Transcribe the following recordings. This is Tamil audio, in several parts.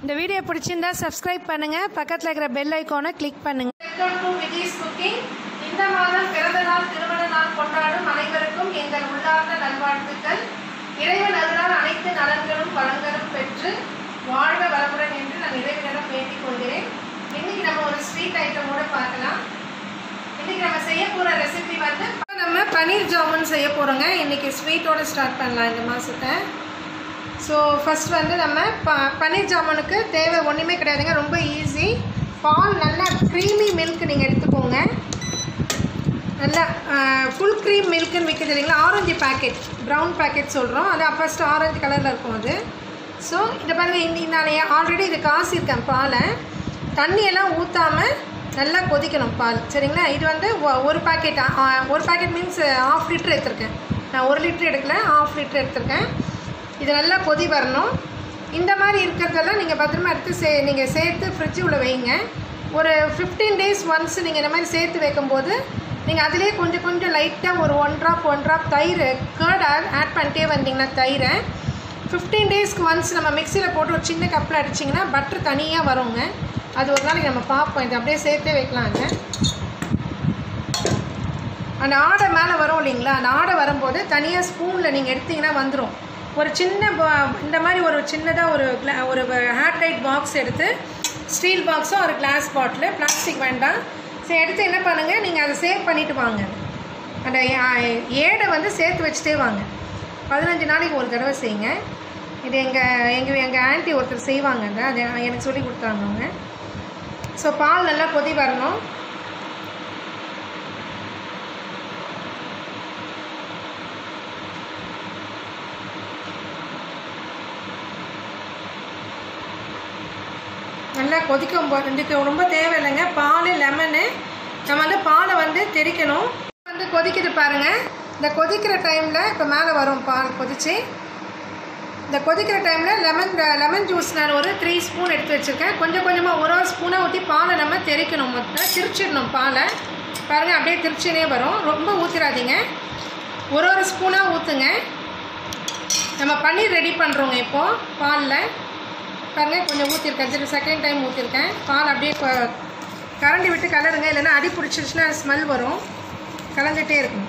இந்த வீடியோ பிடிச்சிருந்தா சப்ஸ்கிரைப் பண்ணுங்க பக்கத்தில் இருக்கிற பெல் ஐக்கானை கிளிக் பண்ணுங்க வெல்கம் டு விஜய்ஸ் குக்கிங் இந்த மாதம் பிறந்த நாள் திருமண நாள் கொண்டாடும் அனைவருக்கும் எங்கள் உள்ளார்ந்த நல்வாழ்த்துக்கள் இறைவன் அருளால் அனைத்து நலன்களும் வளங்களும் பெற்று வாழ்க வளமுடன் என்று நான் இறைவனிடம் வேண்டிக் கொள்கிறேன் இன்னைக்கு நம்ம ஒரு ஸ்வீட் ஐட்டமோட பார்க்கலாம் இன்னைக்கு நம்ம செய்ய போற ரெசிபி வந்து நம்ம பன்னீர் ஜாமுன் செய்ய போறோங்க இன்னைக்கு ஸ்வீட்டோட ஸ்டார்ட் பண்ணலாம் இந்த மாசத்தை ஸோ ஃபர்ஸ்ட் வந்து நம்ம ப பன்னீர் ஜாமுனுக்கு தேவை ஒன்றுமே கிடையாதுங்க ரொம்ப ஈஸி பால் நல்லா க்ரீமி மில்க் நீங்கள் எடுத்துக்கோங்க நல்லா ஃபுல் க்ரீம் மில்க்குன்னு விற்கிது இல்லைங்களா ஆரஞ்சு பேக்கெட் ப்ரௌன் பேக்கெட் சொல்கிறோம் அது ஃபஸ்ட்டு ஆரஞ்சு கலரில் இருக்கும் அது ஸோ இதை பாருங்கள் இன்னைக்கு நான் ஆல்ரெடி இது காசிருக்கேன் பாலை தண்ணியெல்லாம் ஊற்றாமல் நல்லா கொதிக்கணும் பால் சரிங்களா இது வந்து ஒ- ஒரு பாக்கெட் ஒரு பாக்கெட் மீன்ஸ் ஆஃப் லிட்டர் எடுத்திருக்கேன் நான் ஒரு லிட்டர் எடுக்கல ஆஃப் லிட்டர் எடுத்திருக்கேன் இது நல்லா கொதி வரணும் இந்த மாதிரி இருக்கிறதெல்லாம் நீங்கள் பத்திரமா எடுத்து சே நீங்கள் சேர்த்து ஃப்ரிட்ஜு உள்ள வைங்க ஒரு ஃபிஃப்டீன் டேஸ் ஒன்ஸ் நீங்கள் இந்த மாதிரி சேர்த்து வைக்கும்போது நீங்கள் அதிலே கொஞ்சம் கொஞ்சம் லைட்டாக ஒரு ஒன் ட்ராப் ஒன் ட்ராப் தயிர் கேர்ட் ஆட் பண்ணிட்டே வந்தீங்கன்னா தயிரை ஃபிஃப்டீன் டேஸ்க்கு ஒன்ஸ் நம்ம மிக்சியில் போட்டு ஒரு சின்ன கப்பில் அடிச்சிங்கன்னா பட்டர் தனியாக வருங்க அது ஒரு நாளைக்கு நம்ம பார்ப்போம் இது அப்படியே சேர்த்தே வைக்கலாங்க அந்த ஆடை மேலே வரும் இல்லைங்களா அந்த ஆடை வரும்போது தனியாக ஸ்பூனில் நீங்கள் எடுத்தீங்கன்னா வந்துடும் ஒரு சின்ன பா- இந்த மாதிரி ஒரு சின்னதாக ஒரு gla- ஒரு ஹேர் டைட் பாக்ஸ் எடுத்து ஸ்டீல் பாக்ஸோ ஒரு கிளாஸ் பாட்டில் பிளாஸ்டிக் வேண்டாம் சரி எடுத்து என்ன பண்ணுங்கள் நீங்கள் அதை சேவ் பண்ணிட்டு வாங்க அந்த ஏ- ஏடை வந்து சேர்த்து வச்சுட்டே வாங்க பதினஞ்சு நாளைக்கு ஒரு தடவை செய்யுங்க இது எங்கள் எங்கள் எங்கள் ஆன்ட்டி ஒருத்தர் செய்வாங்கங்க அது எனக்கு சொல்லி கொடுத்தாங்க அவங்க ஸோ பால் நல்லா கொதி வரணும் நல்லா கொதிக்கும் போது இதுக்கு ரொம்ப தேவையில்லைங்க பால் லெமனு நம்ம வந்து பாலை வந்து தெளிக்கணும் வந்து கொதிக்குது பாருங்க இந்த கொதிக்கிற டைமில் இப்போ மேலே வரும் பால் கொதிச்சு இந்த கொதிக்கிற டைமில் லெமன் லெமன் ஜூஸ் நான் ஒரு த்ரீ ஸ்பூன் எடுத்து வச்சுருக்கேன் கொஞ்சம் கொஞ்சமாக ஒரு ஒரு ஸ்பூனாக ஊற்றி பாலை நம்ம தெளிக்கணும் மொத்தம் திரிச்சிடணும் பாலை பாருங்கள் அப்படியே திரிச்சினே வரும் ரொம்ப ஊற்றிடாதீங்க ஒரு ஒரு ஸ்பூனாக ஊற்றுங்க நம்ம பன்னீர் ரெடி பண்ணுறோங்க இப்போது பாலில் பாருங்கள் கொஞ்சம் ஊற்றிருக்கேன் திருப்பி செகண்ட் டைம் ஊற்றிருக்கேன் பால் அப்படியே கொ- கரண்டி விட்டு கலருங்க இல்லைன்னா அடி பிடிச்சிருச்சுன்னா ஸ்மெல் வரும் கலந்துகிட்டே இருக்கணும்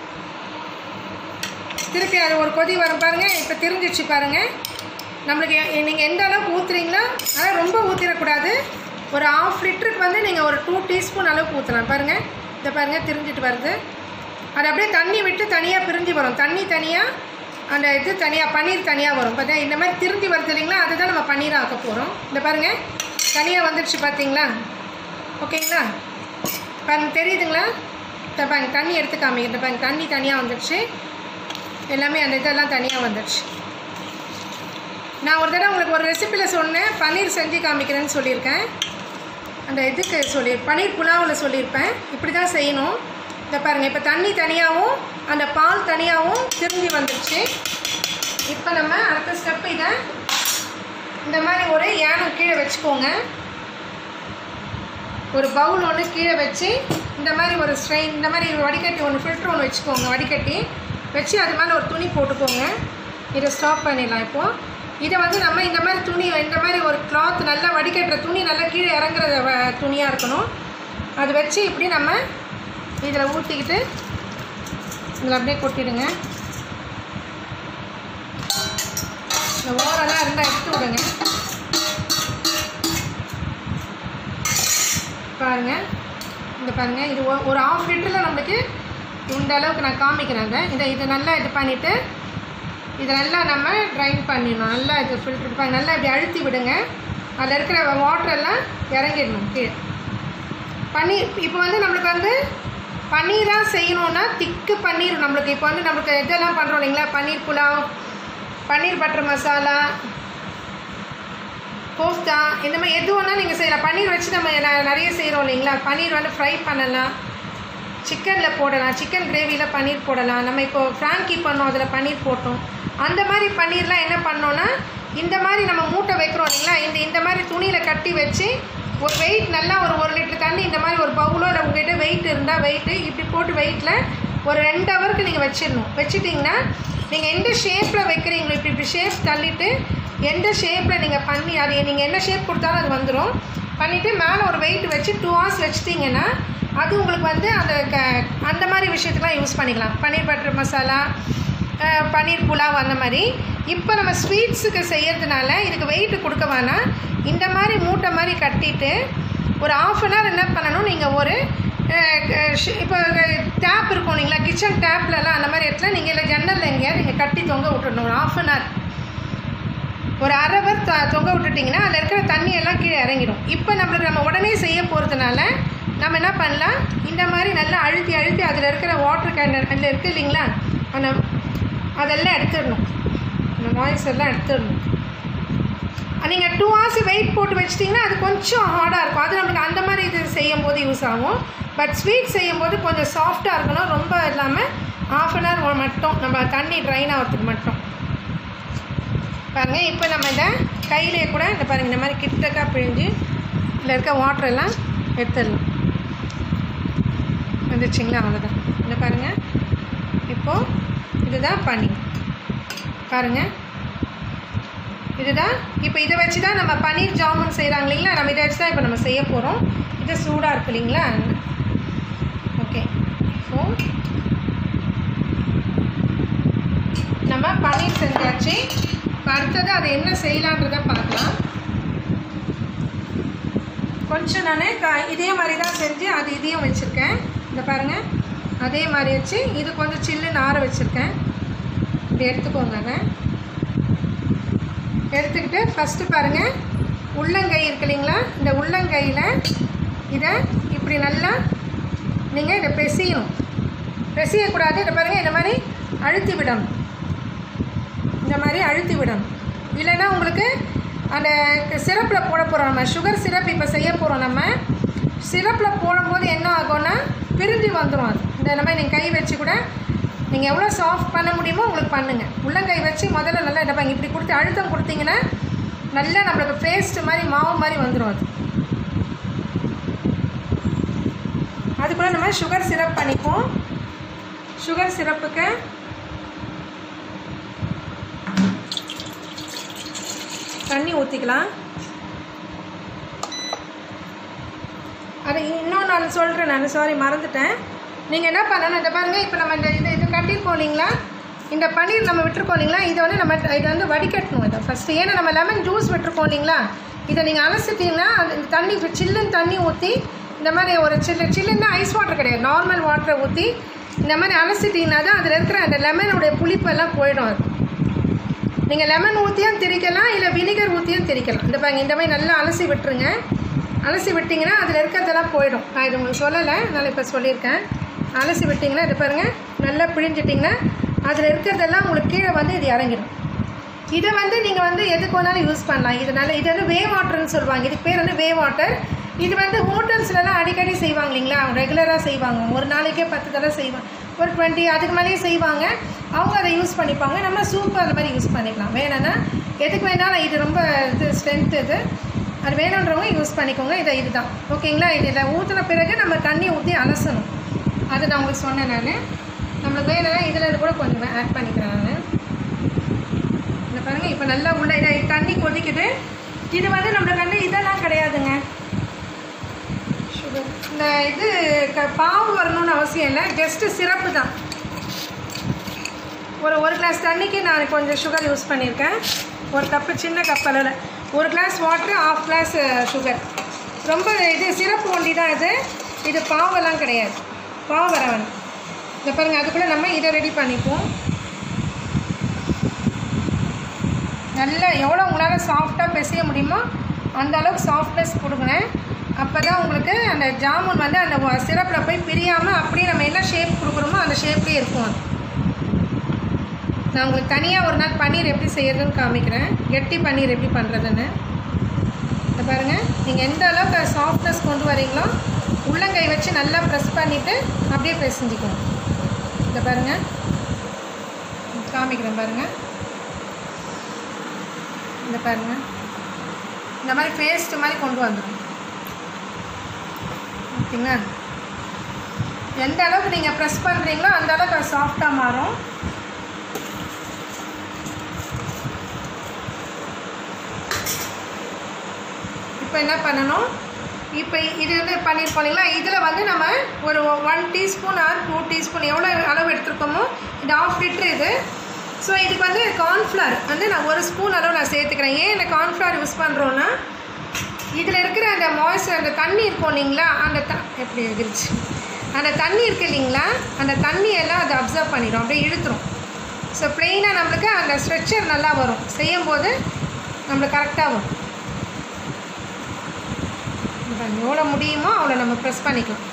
திருப்பி அது ஒரு கொதி வரும் பாருங்கள் இப்போ திரிஞ்சிடுச்சு பாருங்கள் நம்மளுக்கு நீங்கள் எந்த அளவுக்கு ஊற்றுறீங்களோ ஆனால் ரொம்ப ஊற்றிடக்கூடாது ஒரு ஆஃப் லிட்டருக்கு வந்து நீங்கள் ஒரு டூ டீஸ்பூன் அளவுக்கு ஊற்றலாம் பாருங்கள் இதை பாருங்கள் திரிஞ்சிட்டு வருது அது அப்படியே தண்ணி விட்டு தனியாக பிரிஞ்சு வரும் தண்ணி தனியாக அந்த இது தனியாக பன்னீர் தனியாக வரும் பார்த்தா இந்த மாதிரி திருந்தி வருது இல்லைங்களா அதுதான் நம்ம பன்னீர் ஆக்க போகிறோம் இந்த பாருங்கள் தனியாக வந்துடுச்சு பார்த்தீங்களா ஓகேங்களா பாருங்க தெரியுதுங்களா இந்த பாருங்க தண்ணி எடுத்து காமிங்க இந்த பாருங்க தண்ணி தனியாக வந்துடுச்சு எல்லாமே அந்த இதெல்லாம் தனியாக வந்துடுச்சு நான் ஒரு தடவை உங்களுக்கு ஒரு ரெசிப்பியில் சொன்னேன் பன்னீர் செஞ்சு காமிக்கிறேன்னு சொல்லியிருக்கேன் அந்த இதுக்கு சொல்லி பன்னீர் புலாவில் சொல்லியிருப்பேன் இப்படி தான் செய்யணும் இதை பாருங்கள் இப்போ தண்ணி தனியாகவும் அந்த பால் தனியாகவும் திரும்பி வந்துடுச்சு இப்போ நம்ம அடுத்த ஸ்டெப் இதை இந்த மாதிரி ஒரு யானம் கீழே வச்சுக்கோங்க ஒரு பவுல் ஒன்று கீழே வச்சு இந்த மாதிரி ஒரு ஸ்ட்ரெயின் இந்த மாதிரி வடிகட்டி ஒன்று ஃபில்ட்ரு ஒன்று வச்சுக்கோங்க வடிகட்டி வச்சு அது மேலே ஒரு துணி போட்டுக்கோங்க இதை ஸ்டாப் பண்ணிடலாம் இப்போது இதை வந்து நம்ம இந்த மாதிரி துணி இந்த மாதிரி ஒரு கிளாத் நல்லா வடிகட்டுற துணி நல்லா கீழே இறங்குற வ- துணியாக இருக்கணும் அது வச்சு இப்படி நம்ம இதில் ஊற்றிக்கிட்டு இதில் அப்படியே கொட்டிடுங்க இந்த ஓரெல்லாம் இருந்தால் எடுத்து விடுங்க பாருங்க இந்த பாருங்க இது ஒ- ஒரு ஆஃப் லிட்டரில் நம்மளுக்கு இந்த அளவுக்கு நான் காமிக்கிறேன் அதை இதை இதை நல்லா இது பண்ணிவிட்டு இதை நல்லா நம்ம ட்ரைன் பண்ணிடணும் நல்லா இது ஃபில்டர் பண்ணி நல்லா இப்படி அழுத்தி விடுங்க அதில் இருக்கிற வாட்டர் எல்லாம் இறங்கிடணும் கீழே பன்னீர் இப்போ வந்து நம்மளுக்கு வந்து பன்னீராக செய்யணுன்னா திக்கு பன்னீர் நம்மளுக்கு இப்போ வந்து நம்மளுக்கு இதெல்லாம் பண்ணுறோம் இல்லைங்களா பன்னீர் புலாவ் பன்னீர் பட்டர் மசாலா கோஃப்தா இந்த மாதிரி எது வேணால் நீங்கள் செய்யலாம் பன்னீர் வச்சு நம்ம ந- நிறைய செய்கிறோம் இல்லைங்களா பன்னீர் வந்து ஃப்ரை பண்ணலாம் சிக்கனில் போடலாம் சிக்கன் கிரேவியில் பன்னீர் போடலாம் நம்ம இப்போ ஃப்ராங்கி பண்ணோம் அதில் பன்னீர் போட்டோம் அந்த மாதிரி பன்னீர்லாம் என்ன பண்ணோன்னா இந்த மாதிரி நம்ம மூட்டை வைக்கிறோம் இல்லைங்களா இந்த இந்த மாதிரி துணியில் கட்டி வச்சு ஒரு வெயிட் நல்லா ஒரு ஒரு லிட்டர் தண்ணி இந்த மாதிரி ஒரு பவுலோ இல்லை உங்ககிட்ட வெயிட் இருந்தால் வெயிட்டு இப்படி போட்டு வெயிட்டில் ஒரு ரெண்டு ஹவருக்கு நீங்கள் வச்சிடணும் வச்சிட்டிங்கன்னா நீங்கள் எந்த ஷேப்பில் வைக்கிறீங்களோ இப்படி இப்படி ஷேப் தள்ளிட்டு எந்த ஷேப்பில் நீங்கள் பண்ணி அது நீங்கள் என்ன ஷேப் கொடுத்தாலும் அது வந்துடும் பண்ணிவிட்டு மேலே ஒரு வெயிட் வச்சு டூ ஹவர்ஸ் வச்சிட்டிங்கன்னா அது உங்களுக்கு வந்து அந்த க அந்த மாதிரி விஷயத்துக்குலாம் யூஸ் பண்ணிக்கலாம் பன்னீர் பட்டர் மசாலா அஹ், பன்னீர் புலாவ் அந்த மாதிரி இப்போ நம்ம ஸ்வீட்ஸுக்கு செய்யறதுனால இதுக்கு வெயிட் கொடுக்க வேணாம் இந்த மாதிரி மூட்டை மாதிரி கட்டிட்டு ஒரு ஆஃப் அன் ஹவர் என்ன பண்ணணும் நீங்கள் ஒரு இப்போ டேப் இருக்கும் இல்லைங்களா கிச்சன் டேப்லலாம் அந்த மாதிரி இடத்துல நீங்கள் இல்லை ஜன்னலில் எங்கேயாவது நீங்கள் கட்டி தொங்க விட்டுடணும் ஒரு ஆஃப் அன் ஹவர் ஒரு அரை ஹவர் தொ தொங்க விட்டுட்டிங்கன்னா அதில் இருக்கிற தண்ணி எல்லாம் கீழே இறங்கிடும் இப்போ நம்மளுக்கு நம்ம உடனே செய்ய போகிறதுனால நம்ம என்ன பண்ணலாம் இந்த மாதிரி நல்லா அழுத்தி அழுத்தி அதில் இருக்கிற வாட்டர் கேன் அதில் இருக்குது இல்லைங்களா அந்த அதெல்லாம் எடுத்துடணும் அந்த வாய்ஸ் எல்லாம் எடுத்துடணும் நீங்கள் டூ ஹவர்ஸ் வெயிட் போட்டு வச்சிட்டிங்கன்னா அது கொஞ்சம் ஹார்டாக இருக்கும் அது நம்மளுக்கு அந்த மாதிரி இது செய்யும் போது யூஸ் ஆகும் பட் ஸ்வீட் செய்யும் போது கொஞ்சம் சாஃப்டாக இருக்கணும் ரொம்ப இல்லாமல் ஆஃப் அன் ஹவர் மட்டும் நம்ம தண்ணி ட்ரைன் ஆகிறதுக்கு மட்டும் பாருங்கள் இப்போ நம்ம இதை கையிலே கூட இந்த பாருங்கள் இந்த மாதிரி கிட்டக்கா பிழிஞ்சு இதில் இருக்க வாட்டர் எல்லாம் எடுத்துடலாம் வந்துச்சுங்களா அவ்வளோதான் இந்த பாருங்கள் இப்போது இதுதான் பனி பாருங்கள் இதுதான் இப்போ இதை வச்சு தான் நம்ம பன்னீர் ஜாமுன் செய்கிறாங்க இல்லைங்களா நம்ம இதை வச்சு தான் இப்போ நம்ம செய்ய போகிறோம் இது சூடாக இருக்கு இல்லைங்களா ஓகே ஸோ நம்ம பன்னீர் செஞ்சாச்சு இப்போ அடுத்தது அதை என்ன செய்யலான்றதை பார்க்கலாம் கொஞ்சம் நான் க இதே மாதிரி தான் செஞ்சு அது இதையும் வச்சுருக்கேன் இந்த பாருங்கள் அதே மாதிரி வச்சு இது கொஞ்சம் சில்லுன்னு ஆற வச்சுருக்கேன் இப்படி எடுத்துக்கோங்க அதை எடுத்துக்கிட்டு ஃபஸ்ட்டு பாருங்கள் உள்ளங்கை இருக்கு இல்லைங்களா இந்த உள்ளங்கையில் இதை இப்படி நல்லா நீங்கள் இதை பெசியணும் பெசியக்கூடாது இதை பாருங்கள் இந்த மாதிரி அழுத்தி விடணும் இந்த மாதிரி அழுத்தி விடணும் இல்லைன்னா உங்களுக்கு அந்த சிரப்பில் போட போகிறோம் நம்ம சுகர் சிரப் இப்போ செய்ய போகிறோம் நம்ம சிரப்பில் போடும்போது என்ன ஆகும்னா பிரிஞ்சு வந்துடும் அது இந்த மாதிரி நீங்கள் கை வச்சு கூட நீங்கள் எவ்வளோ சாஃப்ட் பண்ண முடியுமோ உங்களுக்கு பண்ணுங்கள் உள்ளங்கை வச்சு முதல்ல நல்லா என்ன இப்படி கொடுத்து அழுத்தம் கொடுத்தீங்கன்னா நல்லா நம்மளுக்கு பேஸ்ட் மாதிரி மாவு மாதிரி வந்துடும் அது அதுக்குள்ளே நம்ம சுகர் சிரப் பண்ணிப்போம் சுகர் சிரப்புக்கு தண்ணி ஊற்றிக்கலாம் அது இன்னொன்று நான் சொல்கிறேன் நான் சாரி மறந்துட்டேன் நீங்கள் என்ன பண்ணணும் இந்த பாருங்கள் இப்போ நம்ம இந்த இது இது கட்டியிருக்கோம் இல்லைங்களா இந்த பன்னீர் நம்ம விட்டுருக்கோம் இல்லைங்களா இதை வந்து நம்ம இதை வந்து வடிகட்டணும் இதை ஃபஸ்ட்டு ஏன்னா நம்ம லெமன் ஜூஸ் விட்டுருக்கோம் இல்லைங்களா இதை நீங்கள் அலசிட்டிங்கன்னா அந்த இந்த தண்ணி சில்லுன்னு தண்ணி ஊற்றி இந்த மாதிரி ஒரு சில்லு சில்லுன்னா ஐஸ் வாட்டர் கிடையாது நார்மல் வாட்டரை ஊற்றி இந்த மாதிரி அலசிட்டிங்கன்னா தான் அதில் இருக்கிற அந்த லெமனுடைய புளிப்பெல்லாம் போயிடும் அது நீங்கள் லெமன் ஊற்றியும் திரிக்கலாம் இல்லை வினிகர் ஊற்றியும் திரிக்கலாம் இந்த பாருங்க இந்த மாதிரி நல்லா அலசி விட்டுருங்க அலசி விட்டிங்கன்னா அதில் இருக்கிறதெல்லாம் போயிடும் நான் இது உங்களுக்கு சொல்லலை அதனால் இப்போ சொல்லியிருக்கேன் அலசி விட்டிங்கன்னா இது பாருங்கள் நல்லா பிழிஞ்சிட்டிங்கன்னா அதில் இருக்கிறதெல்லாம் உங்களுக்கு கீழே வந்து இது இறங்கிடும் இதை வந்து நீங்கள் வந்து எதுக்கு வேணாலும் யூஸ் பண்ணலாம் இதனால இது வந்து வே வாட்டர்னு சொல்லுவாங்க இதுக்கு பேர் வந்து வே வாட்டர் இது வந்து ஹோட்டல்ஸ்லலாம் அடிக்கடி செய்வாங்க இல்லைங்களா ரெகுலராக செய்வாங்க ஒரு நாளைக்கே பத்து தடவை செய்வாங்க ஒரு டுவெண்ட்டி அதுக்கு மேலேயே செய்வாங்க அவங்க அதை யூஸ் பண்ணிப்பாங்க நம்ம சூப்பு அந்த மாதிரி யூஸ் பண்ணிக்கலாம் வேணும்னா எதுக்கு வேணாலும் இது ரொம்ப இது ஸ்ட்ரென்த் இது அது வேணுன்றவங்க யூஸ் பண்ணிக்கோங்க இதை இதுதான் ஓகேங்களா இதில் ஊற்றின பிறகு நம்ம தண்ணி ஊற்றி அலசணும் அது நான் உங்களுக்கு சொன்னேன் நான் நம்மளுக்கு வேணும்னா இதில் இது கூட கொஞ்சம் ஆட் பண்ணிக்கிறேன் நான் இந்த பாருங்கள் இப்போ நல்லா உள்ள இதை தண்ணி கொதிக்குது இது வந்து நம்மளுக்கு வந்து இதெல்லாம் கிடையாதுங்க சுகர் இந்த இது க- பாவு வரணும்னு அவசியம் இல்லை ஜஸ்ட்டு சிரப்பு தான் ஒரு ஒரு கிளாஸ் தண்ணிக்கு நான் கொஞ்சம் சுகர் யூஸ் பண்ணியிருக்கேன் ஒரு கப்பு சின்ன கப் அளவில் ஒரு glass water half glass sugar ரொம்ப இது சிரப்பு ஒண்டி தான் இது இது பாவெல்லாம் கிடையாது பாவு வர வேணும் இந்த பாருங்கள் அதுக்குள்ளே நம்ம இதை ரெடி பண்ணிப்போம் நல்லா எவ்வளோ உங்களால் சாஃப்டாக பிசைய முடியுமோ அந்த அளவுக்கு சாஃப்ட்னஸ் கொடுங்க அப்போ தான் உங்களுக்கு அந்த ஜாமுன் வந்து அந்த சிரப்பில் போய் பிரியாமல் அப்படியே நம்ம என்ன ஷேப் கொடுக்குறோமோ அந்த ஷேப்லேயே இருக்கும் அது நான் உங்களுக்கு தனியாக ஒரு நாள் பன்னீர் எப்படி செய்யறதுன்னு காமிக்கிறேன் கெட்டி பன்னீர் எப்படி பண்ணுறதுன்னு இந்த பாருங்கள் நீங்கள் எந்த அளவுக்கு சாஃப்ட்னஸ் கொண்டு வரீங்களோ உள்ளங்கை வச்சு நல்லா ப்ரெஸ் பண்ணிவிட்டு அப்படியே பிசைஞ்சிக்கணும் இந்த பாருங்கள் காமிக்கிறேன் பாருங்கள் இந்த பாருங்கள் இந்த மாதிரி பேஸ்ட் மாதிரி கொண்டு வந்துடும் ஓகேங்களா எந்த அளவுக்கு நீங்கள் ப்ரெஸ் பண்ணுறீங்களோ அந்த அளவுக்கு அது சாஃப்டாக மாறும் இப்போ என்ன பண்ணணும் இப்போ இது வந்து பண்ணியிருக்கோம் இல்லைங்களா இதில் வந்து நம்ம ஒரு one teaspoon or two teaspoon எவ்வளோ அளவு எடுத்துருக்கோமோ இது ஆஃப் லிட்ரு இது ஸோ இதுக்கு வந்து கார்ன்ஃப்ளவர் வந்து நான் ஒரு ஸ்பூன் அளவு நான் சேர்த்துக்கிறேன் ஏன் இந்த கார்ன்ஃப்ளவர் யூஸ் பண்ணுறோன்னா இதில் இருக்கிற அந்த மாய்ஸ்சர் அந்த தண்ணி இருக்கும் இல்லைங்களா அந்த த எப்படி எதிர்ச்சு அந்த தண்ணி இருக்கு இல்லைங்களா அந்த தண்ணியெல்லாம் அதை அப்சர்வ் பண்ணிடும் அப்படியே இழுத்துரும் ஸோ ப்ளெயினாக நம்மளுக்கு அந்த ஸ்ட்ரெச்சர் நல்லா வரும் செய்யும்போது நம்மளுக்கு கரெக்டாக வரும் பாருங்க, எவ்வளோ முடியுமோ அவ்வளோ நம்ம ப்ரெஸ் பண்ணிக்கலாம்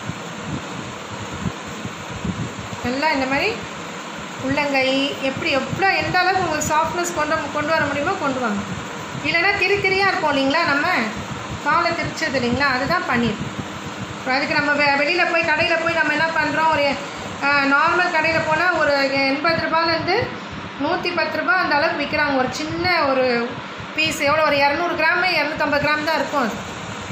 நல்லா இந்த மாதிரி உள்ளங்கை எப்படி எவ்வளோ எந்த அளவுக்கு உங்களுக்கு சாஃப்ட்னஸ் கொண்டு கொண்டு வர முடியுமோ கொண்டு வாங்க இல்லைன்னா திரி திரியாக இருக்கும் இல்லைங்களா நம்ம காலை திரிச்சது இல்லைங்களா அதுதான் பன்னீர் இப்போ அதுக்கு நம்ம வெ வெளியில் போய் கடையில் போய் நம்ம என்ன பண்ணுறோம் ஒரு நார்மல் கடையில் போனால் ஒரு எண்பது ரூபாயிலேருந்து நூற்றி பத்து ரூபா அந்த அளவுக்கு விற்கிறாங்க ஒரு சின்ன ஒரு பீஸ் எவ்வளோ ஒரு இரநூறு கிராமு இரநூத்தம்பது கிராம் தான் இருக்கும் அது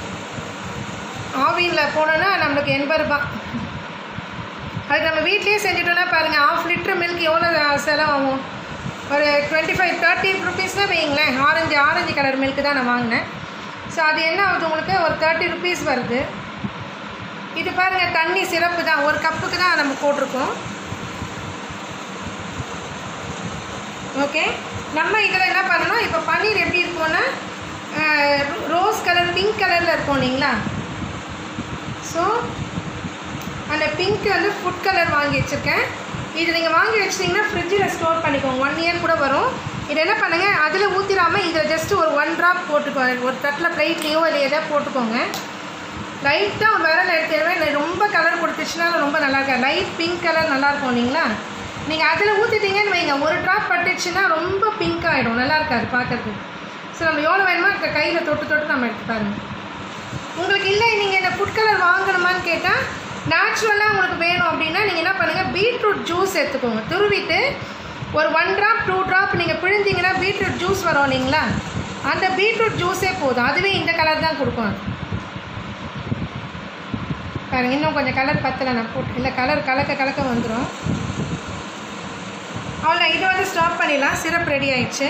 ஆவினில் போனோன்னா நம்மளுக்கு எண்பது ரூபா அது நம்ம வீட்லேயே செஞ்சுட்டோம்னா பாருங்கள் ஆஃப் லிட்டர் மில்க் எவ்வளோ செலவாகும் ஒரு டுவெண்ட்டி ஃபைவ் தேர்ட்டி ருபீஸ் தான் வைங்களேன் ஆரஞ்சு ஆரஞ்சு கலர் மில்க் தான் நான் வாங்கினேன் ஸோ அது என்ன ஆகுது உங்களுக்கு ஒரு தேர்ட்டி ருபீஸ் வருது இது பாருங்கள் தண்ணி சிறப்பு தான் ஒரு கப்புக்கு தான் நம்ம போட்டிருக்கோம் ஓகே நம்ம இதில் என்ன பண்ணணும் இப்போ பன்னீர் எப்படி இருக்கும்னா ரோஸ் கலர் பிங்க் கலரில் இருக்கும் இல்லைங்களா ஸோ அந்த பிங்க் வந்து ஃபுட் கலர் வாங்கி வச்சுருக்கேன் இது நீங்கள் வாங்கி வச்சிட்டிங்கன்னா ஃப்ரிட்ஜில் ஸ்டோர் பண்ணிக்கோங்க ஒன் இயர் கூட வரும் இது என்ன பண்ணுங்கள் அதில் ஊற்றிடாமல் இதில் ஜஸ்ட் ஒரு ஒன் ட்ராப் போட்டுக்கோங்க ஒரு தட்டில் ப்ளைட்லேயோ இல்லை எதாவது போட்டுக்கோங்க லைட்டாக விரல் எடுத்துருவேன் ரொம்ப கலர் கொடுத்துச்சுன்னா ரொம்ப நல்லா இருக்கா லைட் பிங்க் கலர் நல்லாயிருக்கும் இல்லைங்களா நீங்கள் அதில் ஊற்றிட்டீங்கன்னு வைங்க ஒரு ட்ராப் பட்டுச்சுன்னா ரொம்ப பிங்க் ஆகிடும் நல்லா இருக்காது பார்க்கறதுக்கு ஸோ நம்ம எவ்வளோ வேணுமோ க- கையில் தொட்டு தொட்டு நம்ம எடுத்து பாருங்க உங்களுக்கு இல்லை நீங்கள் இந்த ஃபுட் கலர் வாங்கணுமான்னு கேட்டால் நேச்சுரலாக உங்களுக்கு வேணும் அப்படின்னா நீங்கள் என்ன பண்ணுங்கள் பீட்ரூட் ஜூஸ் எடுத்துக்கோங்க துருவிட்டு ஒரு ஒன் ட்ராப் டூ ட்ராப் நீங்கள் பிழிஞ்சிங்கன்னா பீட்ரூட் ஜூஸ் வரும் இல்லைங்களா அந்த பீட்ரூட் ஜூஸே போதும் அதுவே இந்த கலர் தான் கொடுக்கும் அது பாருங்க இன்னும் கொஞ்சம் கலர் பத்தலை நான் போட்டு இல்லை கலர் கலக்க கலக்க வந்துடும் அவ்வளோ இது வந்து ஸ்டாப் பண்ணிடலாம் சிரப் ரெடி ஆயிடுச்சு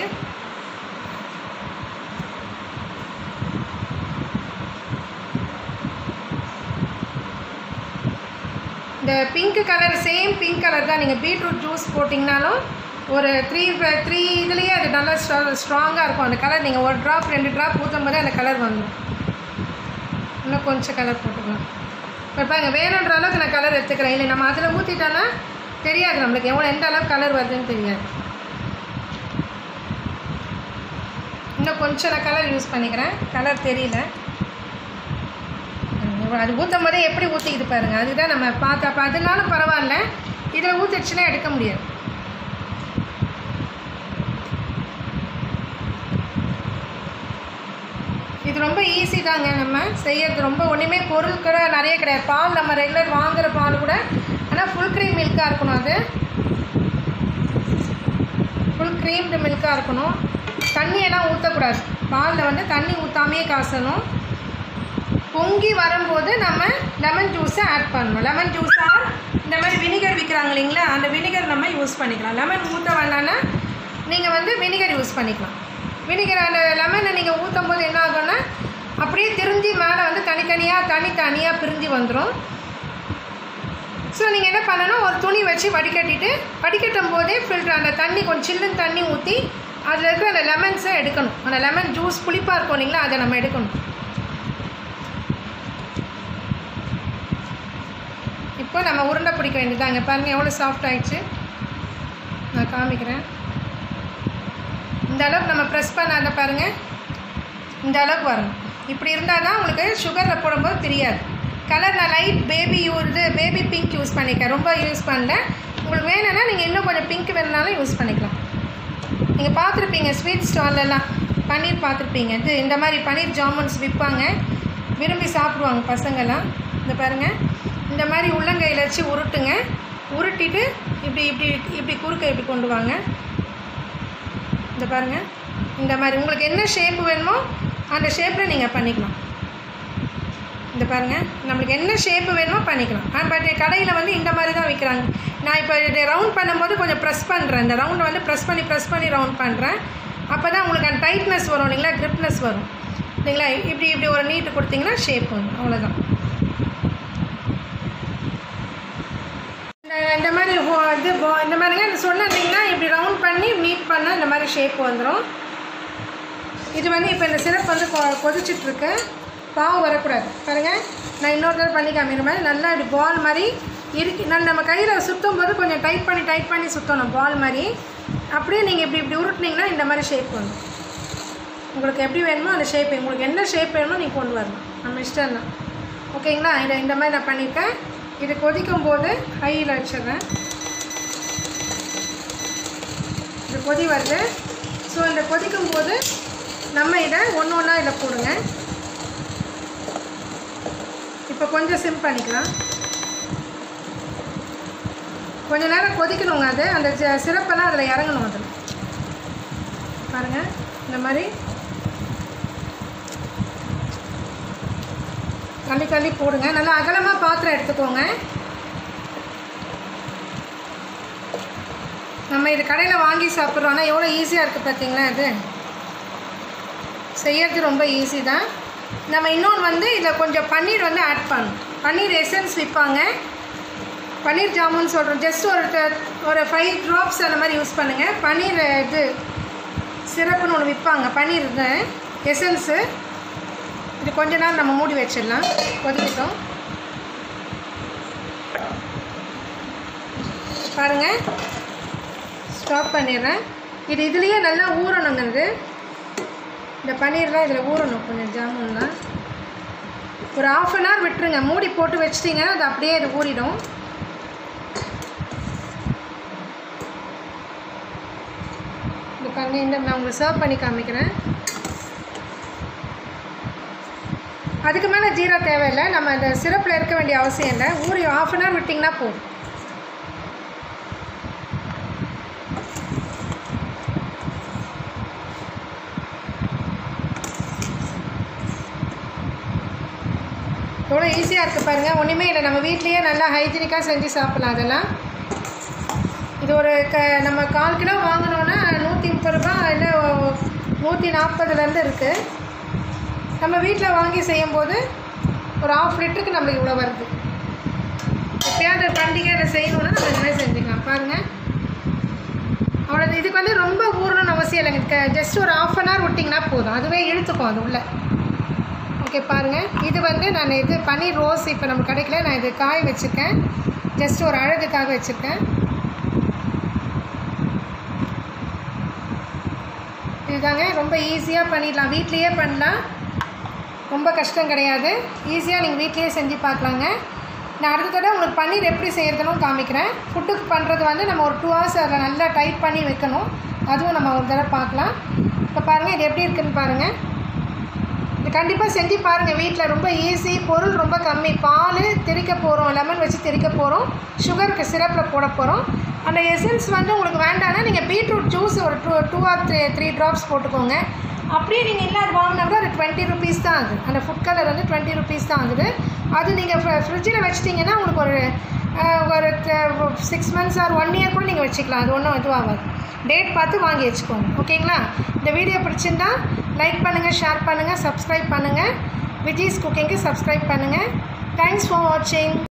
இந்த pink colour same pink colour தான் நீங்கள் பீட்ரூட் ஜூஸ் போட்டிங்கனாலும் ஒரு த்ரீ த்ரீ இதுலேயே அது நல்லா ஸ்ட்ரா ஸ்ட்ராங்காக இருக்கும் அந்த கலர் நீங்கள் ஒரு ட்ராப் ரெண்டு ட்ராப் ஊற்றும் போதே அந்த கலர் வந்துடும் இன்னும் கொஞ்சம் கலர் போட்டுக்கலாம் இப்போ பாருங்க வேணுன்ற அளவுக்கு நான் கலர் எடுத்துக்கிறேன் இல்லை நம்ம அதில் ஊற்றிட்டோன்னா தெரியாது நம்மளுக்கு எவ்வளோ எந்த அளவுக்கு கலர் வருதுன்னு தெரியாது இன்னும் கொஞ்சம் நான் கலர் யூஸ் பண்ணிக்கிறேன் கலர் தெரியல ம், அது ஊற்றும் போதே எப்படி ஊற்றிக்கிது பாருங்க அதுதான் நம்ம பார்த்தா அப்போ அதனாலும் பரவாயில்ல இதில் ஊற்றிடுச்சுன்னா எடுக்க முடியாது இது ரொம்ப ஈஸி தாங்க நம்ம செய்யறது ரொம்ப ஒன்றுமே பொருள் கூட நிறைய கிடையாது பால் நம்ம ரெகுலர் வாங்குற பால் கூட ஆனால் ஃபுல் க்ரீம் மில்காக இருக்கணும் அது ஃபுல் க்ரீம்டு மில்காக இருக்கணும் தண்ணியெல்லாம் ஊற்றக்கூடாது பாலில் வந்து தண்ணி ஊற்றாமையே காசணும் பொங்கி வரும்போது நம்ம லெமன் ஜூஸை ஆட் பண்ணணும் லெமன் ஜூஸ் ஆர் இந்த மாதிரி வினிகர் விற்கிறாங்க இல்லைங்களா அந்த வினிகர் நம்ம யூஸ் பண்ணிக்கலாம் லெமன் ஊற்ற வேணான்னா நீங்கள் வந்து வினிகர் யூஸ் பண்ணிக்கலாம் வினிகர் அந்த லெமனை நீங்கள் ஊற்றும் போது என்ன ஆகும்னா அப்படியே திரிஞ்சு மேலே வந்து தனித்தனியாக தனி தனியாக பிரிஞ்சு வந்துடும் ஸோ நீங்கள் என்ன பண்ணணும் ஒரு துணி வச்சு வடிகட்டிட்டு வடிகட்டும் போதே ஃபில்டர் அந்த தண்ணி கொஞ்சம் சில்லுன்னு தண்ணி ஊற்றி அதில் இருக்கிற அந்த லெமன்ஸை எடுக்கணும் அந்த லெமன் ஜூஸ் புளிப்பாக இருக்கும் இல்லைங்களா அதை நம்ம எடுக்கணும் இப்போ நம்ம உருண்டை பிடிக்க வேண்டியதாங்க பாருங்கள் எவ்வளோ சாஃப்ட் ஆயிடுச்சு நான் காமிக்கிறேன் இந்த அளவுக்கு நம்ம ப்ரெஸ் பண்ணாத பாருங்கள் இந்த அளவுக்கு வரணும் இப்படி இருந்தால் தான் உங்களுக்கு சுகரில் போடும்போது தெரியாது கலர் நான் லைட் பேபி இது பேபி பிங்க் யூஸ் பண்ணிக்கிறேன் ரொம்ப யூஸ் பண்ணல உங்களுக்கு வேணும்னா நீங்கள் இன்னும் கொஞ்சம் பிங்க் வேணுனாலும் யூஸ் பண்ணிக்கலாம் நீங்கள் பார்த்துருப்பீங்க ஸ்வீட் ஸ்டால்லலாம் பன்னீர் பார்த்துருப்பீங்க இது இந்த மாதிரி பன்னீர் ஜாமுன்ஸ் விற்பாங்க விரும்பி சாப்பிடுவாங்க பசங்கள்லாம் இந்த பாருங்கள் இந்த மாதிரி உள்ளங்கையில் வச்சு உருட்டுங்க உருட்டிட்டு இப்படி இப்படி இப்படி குறுக்க இப்படி கொண்டு வாங்க இந்த பாருங்கள் இந்த மாதிரி உங்களுக்கு என்ன ஷேப்பு வேணுமோ அந்த ஷேப்பில் நீங்கள் பண்ணிக்கலாம் இந்த பாருங்கள் நம்மளுக்கு என்ன ஷேப்பு வேணுமோ பண்ணிக்கலாம் ஆனால் பட் கடையில் வந்து இந்த மாதிரி தான் விற்கிறாங்க நான் இப்போ இதை ரவுண்ட் பண்ணும்போது கொஞ்சம் ப்ரெஸ் பண்ணுறேன் இந்த ரவுண்டை வந்து ப்ரெஸ் பண்ணி ப்ரெஸ் பண்ணி ரவுண்ட் பண்ணுறேன் அப்போ தான் உங்களுக்கு அந்த டைட்னஸ் வரும் இல்லைங்களா கிரிப்னஸ் வரும் இல்லைங்களா இப்படி இப்படி ஒரு நீட்டு கொடுத்தீங்கன்னா ஷேப் வரும் அவ்வளோதான் இந்த- இந்த மாதிரி ஹோ- இது போ- இந்த மாதிரிங்க இந்த சொன்னீங்கன்னா இப்படி ரவுண்ட் பண்ணி மீட் பண்ணால் இந்த மாதிரி ஷேப் வந்துடும் இது வந்து இப்போ இந்த சிரப் வந்து கொ கொதிச்சிட்ருக்கு பாவு வரக்கூடாது பாருங்கள் நான் இன்னொரு தடவை பண்ணி காமிக்கிற மாதிரி நல்லா இப்படி பால் மாதிரி இருக்கு நான் நம்ம கையில் சுற்றும் போது கொஞ்சம் டைட் பண்ணி டைட் பண்ணி சுற்றணும் பால் மாதிரி அப்படியே நீங்கள் இப்படி இப்படி உருட்டுனீங்கன்னா இந்த மாதிரி ஷேப் வரும் உங்களுக்கு எப்படி வேணுமோ அந்த ஷேப் உங்களுக்கு என்ன ஷேப் வேணுமோ நீங்கள் கொண்டு வரலாம் நம்ம இஷ்டம் தான் ஓகேங்களா இதை இந்த மாதிரி நான் பண்ணியிருக்கேன் இது கொதிக்கும் போது ஹையில் வச்சிடுறேன் இது கொதி வருது ஸோ இந்த கொதிக்கும் போது நம்ம இதை ஒன்று ஒன்றா இதில் போடுங்க இப்போ கொஞ்சம் சிம் பண்ணிக்கலாம் கொஞ்ச நேரம் கொதிக்கணுங்க அது அந்த ஜ- சிரப்பெல்லாம் அதில் இறங்கணும் அதில் பாருங்கள் இந்த மாதிரி தள்ளி தள்ளி போடுங்க நல்லா அகலமாக பாத்திரம் எடுத்துக்கோங்க நம்ம இது கடையில் வாங்கி சாப்பிட்றோம் ஆனால் எவ்வளோ ஈஸியாக இருக்குது பார்த்தீங்களா இது செய்யறது ரொம்ப ஈஸி தான் நம்ம இன்னொன்று வந்து இதில் கொஞ்சம் பன்னீர் வந்து ஆட் பண்ணணும் பன்னீர் எசன்ஸ் விற்பாங்க பன்னீர் ஜாமுன் சொல்கிறோம் ஜஸ்ட் ஒரு ட- ஒரு ஃபைவ் ட்ராப்ஸ் அந்த மாதிரி யூஸ் பண்ணுங்கள் பன்னீர் இது சிறப்புன்னு ஒன்று விற்பாங்க பன்னீர் இது எசன்ஸு இது கொஞ்ச நேரம் நம்ம மூடி வச்சிடலாம் கொதிக்கட்டும் பாருங்கள் ஸ்டாப் பண்ணிடுறேன் இது இதுலேயே நல்லா ஊறணுங்க இது இந்த பன்னீர்லாம் இதில் ஊறணும் கொஞ்சம் ஜாமுன்லாம் ஒரு ஆஃப் அன் ஹவர் விட்டுருங்க மூடி போட்டு வச்சிட்டிங்கன்னா அது அப்படியே இது ஊறிடும் இது பாருங்க இந்த நான் உங்களுக்கு சர்வ் பண்ணி காமிக்கிறேன் அதுக்கு மேலே ஜீரா தேவையில்லை நம்ம அந்த சிரப்பில் இருக்க வேண்டிய அவசியம் இல்லை ஊறி ஆஃப் அன் ஹவர் விட்டிங்கன்னா போதும் எவ்வளோ ஈஸியாக இருக்குது பாருங்கள் ஒன்றுமே இல்லை நம்ம வீட்லேயே நல்லா ஹைஜீனிக்காக செஞ்சு சாப்பிட்லாம் அதெல்லாம் இது ஒரு க நம்ம கால் கிலோ வாங்கினோன்னா நூற்றி முப்பது ரூபா இல்லை நூற்றி நாற்பதுலேருந்து இருக்குது நம்ம வீட்டில் வாங்கி செய்யும்போது ஒரு ஆஃப் லிட்டருக்கு நம்மளுக்கு இவ்வளோ வருது எப்பயாவது பண்டிகையில் செய்யணுன்னா நம்ம இந்த மாதிரி செஞ்சுக்கலாம் பாருங்கள் அவ்வளோ இதுக்கு வந்து ரொம்ப ஊறணும்னு அவசியம் இல்லைங்க ஜஸ்ட் ஒரு ஆஃப் அன் ஹவர் விட்டிங்கன்னா போதும் அதுவே இழுத்துக்கும் அது உள்ள ஓகே பாருங்கள் இது வந்து நான் இது பன்னீர் ரோஸ் இப்போ நம்ம கிடைக்கல நான் இது காய வச்சுருக்கேன் ஜஸ்ட் ஒரு அழகுக்காக வச்சுருக்கேன் இதுதாங்க ரொம்ப ஈஸியாக பண்ணிடலாம் வீட்லேயே பண்ணலாம் ரொம்ப கஷ்டம் கிடையாது ஈஸியாக நீங்கள் வீட்லேயே செஞ்சு பார்க்கலாங்க நான் அடுத்த தடவை உங்களுக்கு பன்னீர் எப்படி செய்கிறதுனும் காமிக்கிறேன் ஃபுட்டுக்கு பண்ணுறது வந்து நம்ம ஒரு டூ ஹவர்ஸ் அதில் நல்லா டைட் பண்ணி வைக்கணும் அதுவும் நம்ம ஒரு தடவை பார்க்கலாம் இப்போ பாருங்கள் இது எப்படி இருக்குன்னு பாருங்கள் இது கண்டிப்பாக செஞ்சு பாருங்கள் வீட்டில் ரொம்ப ஈஸி பொருள் ரொம்ப கம்மி பால் திரிக்க போகிறோம் லெமன் வச்சு திரிக்க போகிறோம் சுகருக்கு சிரப்பில் போட போகிறோம் அந்த எசன்ஸ் வந்து உங்களுக்கு வேண்டாம்னா நீங்கள் பீட்ரூட் ஜூஸ் ஒரு two two or three three drops போட்டுக்கோங்க அப்படியே நீங்கள் இல்லை அது வாங்கினா கூட அது டுவெண்ட்டி ருபீஸ் தான் ஆகுது அந்த ஃபுட் கலர் வந்து டுவெண்ட்டி ருபீஸ் தான் ஆகுது அது நீங்கள் ஃப்ரிட்ஜில் வச்சிட்டிங்கன்னா உங்களுக்கு ஒரு அஹ், ஒரு six months or one year கூட நீங்கள் வச்சுக்கலாம் அது ஒன்றும் இதுவாகாது டேட் பார்த்து வாங்கி வச்சுக்கோங்க ஓகேங்களா இந்த வீடியோ பிடிச்சிருந்தா லைக் பண்ணுங்கள் ஷேர் பண்ணுங்கள் சப்ஸ்கிரைப் பண்ணுங்கள் விஜய்ஸ் குக்கிங்க்கு சப்ஸ்கிரைப் பண்ணுங்கள் தேங்க்ஸ் ஃபார் வாட்சிங்